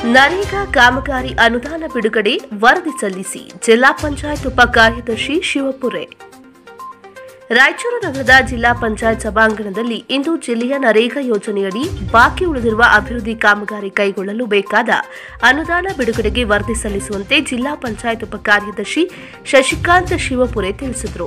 ನರೇಗಾ ಕಾಮಗಾರಿ ಅನುದಾನ ಬಿಡುಗಡೆ ವರದಿ ಸಲ್ಲಿಸಿ ಜಿಲ್ಲಾ ಪಂಚಾಯತ್ ಉಪ ಕಾರ್ಯದರ್ಶಿ ಶಿವಪುರೆ ರಾಯಚೂರು ನಗರದ ಜಿಲ್ಲಾ ಪಂಚಾಯತ್ ಸಭಾಂಗಣದಲ್ಲಿ ಇಂದು ಜಿಲ್ಲೆಯ ನರೇಗಾ ಯೋಜನೆಯಡಿ ಬಾಕಿ ಉಳಿದಿರುವ ಅಭಿವೃದ್ಧಿ ಕಾಮಗಾರಿ ಕೈಗೊಳ್ಳಲು ಬೇಕಾದ ಅನುದಾನ ಬಿಡುಗಡೆಗೆ ವರದಿ ಸಲ್ಲಿಸುವಂತೆ ಜಿಲ್ಲಾ ಪಂಚಾಯತ್ ಉಪ ಕಾರ್ಯದರ್ಶಿ ಶಶಿಕಾಂತ್ ಶಿವಪುರೆ ತಿಳಿಸಿದರು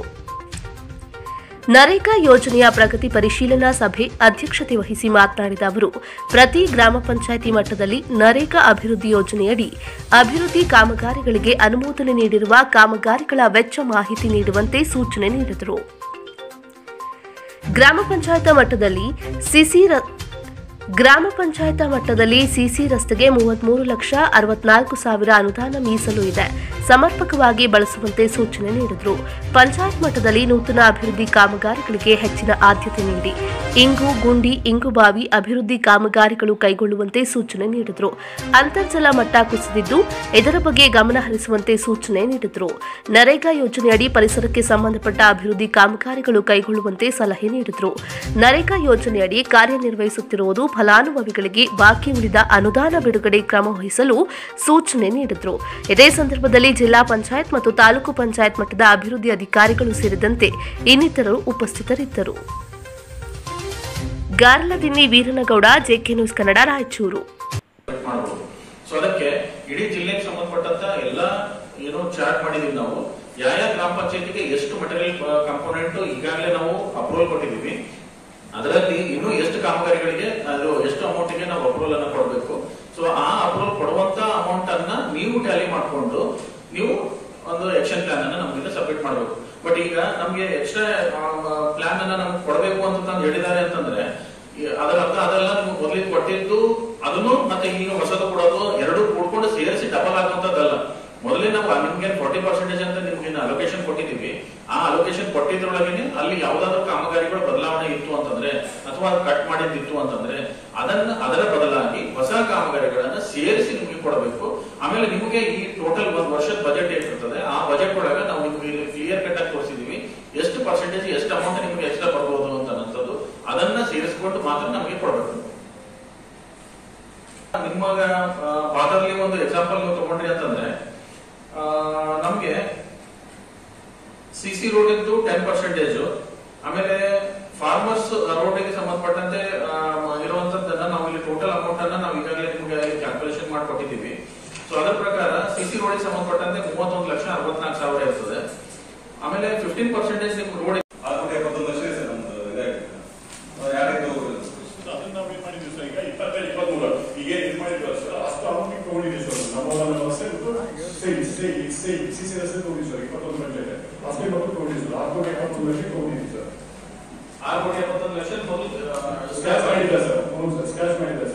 ನರೇಗಾ ಯೋಜನೆಯ ಪ್ರಗತಿ ಪರಿಶೀಲನಾ ಸಭೆ ಅಧ್ಯಕ್ಷತೆ ವಹಿಸಿ ಮಾತನಾಡಿದ ಅವರು ಪ್ರತಿ ಗ್ರಾಮ ಪಂಚಾಯಿತಿ ಮಟ್ಟದಲ್ಲಿ ನರೇಗಾ ಅಭಿವೃದ್ಧಿ ಯೋಜನೆಯಡಿ ಅಭಿವೃದ್ಧಿ ಕಾಮಗಾರಿಗಳಿಗೆ ಅನುಮೋದನೆ ನೀಡಿರುವ ಕಾಮಗಾರಿಗಳ ವೆಚ್ಚ ಮಾಹಿತಿ ನೀಡುವಂತೆ ಸೂಚನೆ ನೀಡಿದರು ಗ್ರಾಮ ಪಂಚಾಯತ ಮಟ್ಟದಲ್ಲಿ ಸಿಸಿ ರ- ಗ್ರಾಮ ಪಂಚಾಯತ ಮಟ್ಟದಲ್ಲಿ ಸಿಸಿ ರಸ್ತೆಗೆ ಮೂವತ್ಮೂರು ಲಕ್ಷ ಅರವತ್ನಾಲ್ಕು ಸಾವಿರ ಅನುದಾನ ಮೀಸಲು ಇದೆ ಸಮರ್ಪಕವಾಗಿ ಬಳಸುವಂತೆ ಸೂಚನೆ ನೀಡಿದರು ಪಂಚಾಯತ್ ಮಟ್ಟದಲ್ಲಿ ನೂತನ ಅಭಿವೃದ್ಧಿ ಕಾಮಗಾರಿಗಳಿಗೆ ಹೆಚ್ಚಿನ ಆದ್ಯತೆ ನೀಡಿ ಇಂಗು ಗುಂಡಿ ಇಂಗುಬಾವಿ ಅಭಿವೃದ್ಧಿ ಕಾಮಗಾರಿಗಳು ಕೈಗೊಳ್ಳುವಂತೆ ಸೂಚನೆ ನೀಡಿದರು ಅಂತರ್ಜಲ ಮಟ್ಟ ಕುಸಿದಿದ್ದು ಇದರ ಬಗ್ಗೆ ಗಮನ ಹರಿಸುವಂತೆ ಸೂಚನೆ ನೀಡಿದರು ನರೇಗಾ ಯೋಜನೆಯಡಿ ಪರಿಸರಕ್ಕೆ ಸಂಬಂಧಪಟ್ಟ ಅಭಿವೃದ್ಧಿ ಕಾಮಗಾರಿಗಳು ಕೈಗೊಳ್ಳುವಂತೆ ಸಲಹೆ ನೀಡಿದರು ನರೇಗಾ ಯೋಜನೆಯಡಿ ಕಾರ್ಯನಿರ್ವಹಿಸುತ್ತಿರುವುದು ಫಲಾನುಭವಿಗಳಿಗೆ ಬಾಕಿ ಉಳಿದ ಅನುದಾನ ಬಿಡುಗಡೆ ಕ್ರಮ ವಹಿಸಲು ಸೂಚನೆ ನೀಡಿದರು ಇದೇ ಸಂದರ್ಭದಲ್ಲಿ ಜಿಲ್ಲಾ ಪಂಚಾಯತ್ ಮತ್ತು ತಾಲೂಕು ಪಂಚಾಯತ್ ಮಟ್ಟದ ಅಭಿವೃದ್ಧಿ ಅಧಿಕಾರಿಗಳು ಸೇರಿದಂತೆ ಇನ್ನಿತರರು ಉಪಸ್ಥಿತರಿದ್ದರು ಗಾರ್ಲದಿನ್ನಿ ವೀರನಗೌಡ ಜೆಕೆ ನ್ಯೂಸ್ ಕನ್ನಡ ರಾಯಚೂರು ಮಾಡಬಹುದು ಸೊ ಅದಕ್ಕೆ ಇಡೀ ಜಿಲ್ಲೆಗೆ ಸಂಬಂಧಪಟ್ಟಂತ ಎಲ್ಲ ಏನೋ ಚಾರ್ಟ್ ಮಾಡಿದೀವಿ ನಾವು ಯಾವ ಯಾವ ಗ್ರಾಮ ಪಂಚಾಯತಿಗೆ ಎಷ್ಟು ಮಟೀರಿಯಲ್ ಕಾಂಪೋನೆಂಟ್ ಈಗಾಗಲೇ ನಾವು ಅಪ್ರೂವಲ್ ಕೊಟ್ಟಿದ್ದೀವಿ ಅದರಲ್ಲಿ ಇನ್ನೂ ಎಷ್ಟು ಕಾಮಗಾರಿಗಳಿಗೆ ಅದು ಎಷ್ಟು ಅಮೌಂಟ್ಗೆ ನಾವು ಅಪ್ರೂವಲ್ ಅನ್ನ ಕೊಡಬೇಕು ಸೊ ಆ ಅಪ್ರೂವಲ್ ಕೊಡುವಂತ ಅಮೌಂಟ್ ಅನ್ನ ನೀವು ಟ್ಯಾಲಿ ಮಾಡಿಕೊಂಡು ನೀವು ಒಂದು ಆಕ್ಷನ್ ಪ್ಲಾನ್ ಅನ್ನ ನಮ್ಗಿಂದ ಸಬ್ಮಿಟ್ ಮಾಡಬೇಕು ಬಟ್ ಈಗ ನಮ್ಗೆ ಎಕ್ಸ್ಟ್ರಾ ಪ್ಲಾನ್ ಅನ್ನ ನಮ್ಗೆ ಕೊಡಬೇಕು ಅಂತ ತಂದು ಹೇಳಿದ್ದಾರೆ ಅಂತಂದ್ರೆ ಈ- ಅದರ ಅರ್ಥ ಅದೆಲ್ಲ ನೀವು ಮೊದಲಿಗೆ ಕೊಟ್ಟಿದ್ದು ಅದನ್ನು ಮತ್ತೆ ಈಗ ಹೊಸದು ಕೊಡೋದು ಎರಡು ಕೂಡ್ಕೊಂಡು ಸೇರಿಸಿ ಡಬಲ್ ಆಗುವಂತದ್ದಲ್ಲ ಮೊದಲೇ ನಾವು ನಿಮ್ಗೆ ಫಾರ್ಟಿ ಪರ್ಸೆಂಟೇಜ್ ಅಂತ ನಿಮ್ಗೆ ಅಲೋಕೇಶನ್ ಕೊಟ್ಟಿದ್ದೀವಿ ಆ ಅಲೋಕೇಶನ್ ಕೊಟ್ಟಿದ್ರೊಳಗೆ ಅಲ್ಲಿ ಯಾವ್ದಾದ್ರು ಕಾಮಗಾರಿಗಳು ಬದಲಾವಣೆ ಇತ್ತು ಅಂತಂದ್ರೆ ಅಥವಾ ಕಟ್ ಮಾಡಿದ್ದಿತ್ತು ಅಂತಂದ್ರೆ ಅದನ್ನ ಅದರ ಬದಲಾಗಿ ಹೊಸ ಕಾಮಗಾರಿಗಳನ್ನ ಸೇರಿಸಿ ನಿಮ್ಗೆ ಕೊಡಬೇಕು ಆಮೇಲೆ ನಿಮಗೆ ಈ ಟೋಟಲ್ ಒಂದು ವರ್ಷದ ಬಜೆಟ್ ಏನಿರ್ತದೆ ಆ ಬಜೆಟ್ ಒಳಗೆ ನಾವು ನಿಮ್ಗೆ ಇಲ್ಲಿ ಕ್ಲಿಯರ್ ಕಟ್ ಆಗಿ ತೋರಿಸಿದೀವಿ ಎಷ್ಟು ಪರ್ಸೆಂಟೇಜ್ ಎಷ್ಟು ಅಮೌಂಟ್ ನಿಮ್ಗೆ ಎಕ್ಸ್ಟ್ರಾ ಬರ್ಬೋದು ಅಂತ ಅನ್ನೋಂಥದ್ದು ಅದನ್ನ ಸೇರಿಸ್ಕೊಂಡು ಮಾತ್ರ ನಮಗೆ ಕೊಡಬೇಕು ನಿಮ್ಮ ಪಾತ್ರದಲ್ಲಿ ಒಂದು ಎಕ್ಸಾಂಪಲ್ ನೀವು ತಗೊಂಡ್ರಿ ಅಂತಂದ್ರೆ ಆ, ನಮ್ಗೆ ಸಿ ಸಿ ರೋಡ್ ಇದ್ದು ಟೆನ್ ಪರ್ಸೆಂಟೇಜ್ ಆಮೇಲೆ ಫಾರ್ಮರ್ಸ್ ರೋಡ್ಗೆ ಸಂಬಂಧಪಟ್ಟಂತೆ ಆ, ಇರುವಂತದ್ದನ್ನ ನಾವು ಇಲ್ಲಿ ಟೋಟಲ್ ಅಮೌಂಟ್ ಅನ್ನ ನಾವು ಈಗಾಗಲೇ ನಿಮ್ಗೆ ಕ್ಯಾಲ್ಕುಲೇಷನ್ ಮಾಡಿಕೊಟ್ಟಿದ್ದೀವಿ ಸೊ ಅದರ ಪ್ರಕಾರ ಸಿ ಸಿ ರೋಡಿಗೆ ಸಂಬಂಧಪಟ್ಟಂತೆ ಮೂವತ್ತೊಂದು ಲಕ್ಷ ಅರವತ್ನಾಲ್ಕು ಸಾವಿರ ಇರ್ತದೆ ಆಮೇಲೆ ಫಿಫ್ಟೀನ್ ಪರ್ಸೆಂಟೇಜ್ ನಿಮ್ ರೋಡ್ ಆರ್ನೂರ ಎಪ್ಪತ್ತೊಂದು ಲಕ್ಷ ಇದೆ ನಮ್ದು ಇದಾಗಿದೆ ಯಾರಿಗೆ ಹೋಗೋದು ಅದನ್ನ ನಾವು ಏನ್ ಮಾಡಿದ್ವಿ ಸರ್ ಈಗ ಇಪ್ಪತ್ತೈದು ಇಪ್ಪತ್ಮೂರು ಈಗ ಏನ್ ಇದು ಮಾಡಿದ್ವಿ ಸರ್ ಅಷ್ಟು ಅಮೌಂಟ್ ತಗೊಂಡಿದ್ದೀವಿ ಸರ್ ನಮ್ಮ ವ್ಯವಸ್ಥೆ ಸೇರಿ ಸೇರಿ ಸೇರಿ ಸಿ ಸಿ ರಸ್ತೆ ತಗೊಂಡಿದ್ದೀವಿ ಸರ್ ಇಪ್ಪತ್ತೊಂದು ಗಂಟೆ ಅಷ್ಟೇ ಮತ್ತು ತಗೊಂಡಿದ್ದೀವಿ ಸರ್ ಆರ್ನೂರ ಎಪ್ಪತ್ತೊಂದು ಲಕ್ಷ ತಗೊಂಡಿದ್ದೀವಿ ಸರ್ ಆರು ಕೋಟಿ ಎಪ್ಪತ್ತೊಂದು ಲಕ್ಷ ಮೊದಲು ಸ್ಕ್ಯಾಚ್ ಮಾಡಿಲ್ಲ ಸರ್ ಸ್ಕ್ಯಾಚ್ ಮಾಡಿಲ್ಲ